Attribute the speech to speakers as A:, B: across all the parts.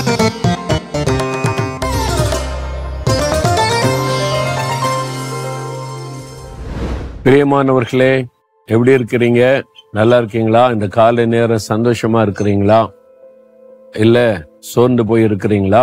A: பிரியமானவர்களே எப்படி இருக்கிறீங்க நல்லா இருக்கீங்களா இந்த காலை நேரம் சந்தோஷமா இருக்கிறீங்களா இல்ல சோர்ந்து போய் இருக்கிறீங்களா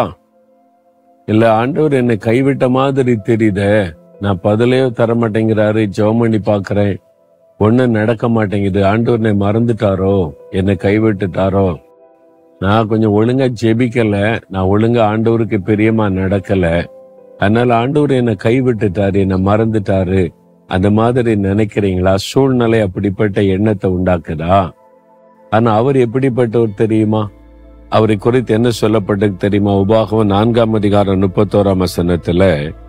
A: இல்ல ஆண்டவர் என்னை கைவிட்ட மாதிரி தெரியுதே நான் பதிலே தர மாட்டேங்கிறாரு ஜெபம் பண்ணி பாக்குறேன் ஒண்ணும் நடக்க மாட்டேங்குது ஆண்டவர் என்னை மறந்துட்டாரோ என்னை கைவிட்டுட்டாரோ நான் கொஞ்சம் ஒழுங்கா ஜெபிக்கல நான் ஒழுங்கா ஆண்டவருக்கு பிரியமா நடக்கல அதனால ஆண்டவர் என்னை கைவிட்டுட்டாரு என்னை மறந்துட்டாரு அந்த மாதிரி நினைக்கிறீங்களா சூழ்நிலை அப்படிப்பட்ட எண்ணத்தை உண்டாக்குதா ஆனா அவர் எப்படிப்பட்டவர் தெரியுமா அவரை குறித்து என்ன சொல்லப்பட்டது தெரியுமா உபாகமம் நான்காம் அதிகாரம் முப்பத்தோராம் வசனத்துல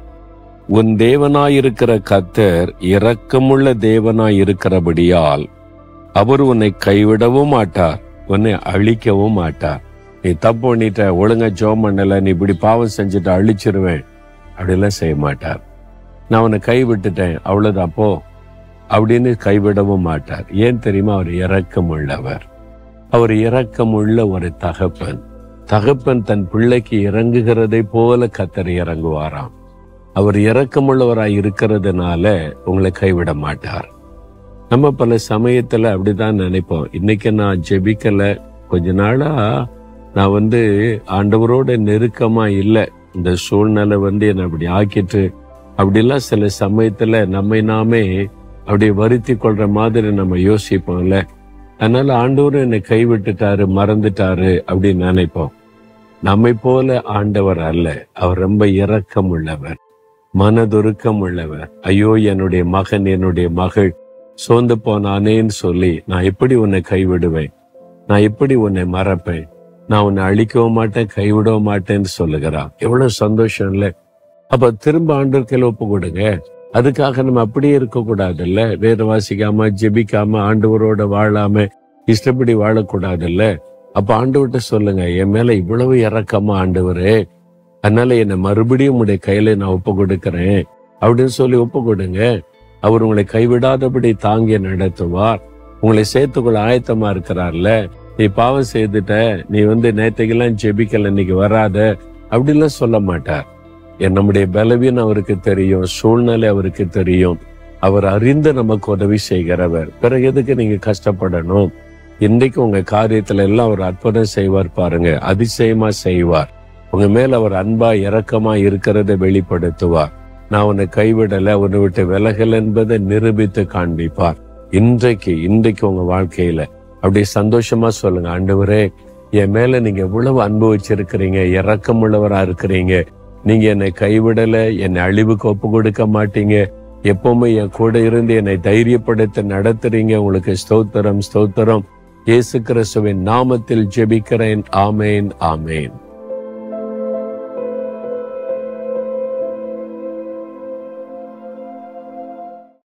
A: உன் தேவனாயிருக்கிற கத்தர் இரக்கமுள்ள தேவனாயிருக்கிறபடியால் அவர் உன்னை கைவிடவும் மாட்டார் உன்னை அழிக்கவும் மாட்டார் நீ தப்பு பண்ணிட்ட ஒழுங்கா ஜோம் பண்ணல நீ இப்படி பாவம் செஞ்சுட்டு அழிச்சிருவேன் அப்படிலாம் செய்ய மாட்டார் நான் உன்னை கைவிட்டுட்டேன் அவ்வளவுதான் போ அப்படின்னு கைவிடவும் மாட்டார் ஏன் தெரியுமா அவர் இரக்கம் உள்ளவர் அவர் இரக்கம் உள்ள ஒரு தகப்பன் தகப்பன் தன் பிள்ளைக்கு இறங்குகிறதை போல கத்தர் இறங்குவாராம் அவர் இரக்கமுள்ளவராய் இருக்கிறதுனால உங்களை கைவிட மாட்டார் நம்ம பல சமயத்துல அப்படிதான் நினைப்போம் இன்னைக்கு நான் ஜெபிக்கல கொஞ்ச நாளா நான் வந்து ஆண்டவரோட நெருக்கமா இல்லை இந்த சூழ்நிலை வந்து என்னை அப்படி ஆக்கிட்டு அப்படிலாம் சில சமயத்துல நம்மை நாமே அப்படி வருத்தி கொள்ற மாதிரி நம்ம யோசிப்போம்ல அதனால ஆண்டவர் என்னை கைவிட்டுட்டாரு மறந்துட்டாரு அப்படின்னு நினைப்போம் நம்மை போல ஆண்டவர் அல்ல அவர் ரொம்ப இரக்கம் உள்ளவர் மனதுருக்கம் உள்ளவர் ஐயோ என்னுடைய மகன் என்னுடைய மகள் சோர்ந்து போனானேன்னு சொல்லி நான் எப்படி உன்னை கைவிடுவேன் நான் எப்படி உன்னை மறப்பேன் நான் உன்னை அழிக்கவும் மாட்டேன் கைவிடவும் மாட்டேன்னு சொல்லுகிறான் எவ்வளவு சந்தோஷம் இல்லை அப்ப திரும்ப ஆண்டவர்க்கையில் ஒப்பு கொடுங்க அதுக்காக நம்ம அப்படியே இருக்க கூடாதுல்ல வேத வாசிக்காம ஜெபிக்காம ஆண்டவரோட வாழாம இஷ்டப்படி வாழக்கூடாதுல்ல அப்ப ஆண்டவர்கிட்ட சொல்லுங்க என் மேல இவ்வளவு இறக்கமா ஆண்டவரே அதனால என்னை மறுபடியும் உடைய கையில நான் ஒப்பு கொடுக்கிறேன் அப்படின்னு சொல்லி ஒப்பு கொடுங்க அவர் உங்களை கைவிடாதபடி தாங்கி நடத்துவார் உங்களை சேர்த்துக்கொள்ள ஆயத்தமா இருக்கிறார்ல நீ பாவம் செய்துட்ட நீ வந்து நேற்றைக்கெல்லாம் ஜெபிக்கல இன்னைக்கு வராத அப்படிலாம் சொல்ல மாட்டார் என் நம்முடைய பலவீனம் அவருக்கு தெரியும் சூழ்நிலை அவருக்கு தெரியும் அவர் அறிந்து நமக்கு உதவி செய்கிறவர் பிறகு எதுக்கு நீங்க கஷ்டப்படணும் இன்றைக்கு உங்க காரியத்துல எல்லாம் அவர் அற்புதம் செய்வார் பாருங்க அதிசயமா செய்வார் உங்க மேல அவர் அன்பா இரக்கமா இருக்கிறத வெளிப்படுத்துவார் நான் உன்னை கைவிடல உன்னை விட்டு விலகல் என்பதை நிரூபித்து காண்பிப்பார் இன்றைக்கு இன்றைக்கு உங்க வாழ்க்கையில அப்படி சந்தோஷமா சொல்லுங்க ஆண்டவரே என் மேல நீங்க எவ்வளவு அன்பு வச்சிருக்கிறீங்க இரக்கம் உள்ளவரா இருக்கிறீங்க நீங்க என்னை கைவிடல என்னை அழிவுக்கு ஒப்பு கொடுக்க மாட்டீங்க எப்பவுமே என் கூட இருந்து என்னை தைரியப்படுத்த நடத்துறீங்க உங்களுக்கு ஸ்தோத்திரம் ஸ்தோத்திரம் இயேசு கிறிஸ்துவின் நாமத்தில் ஜெபிக்கிறேன் ஆமேன் ஆமேன்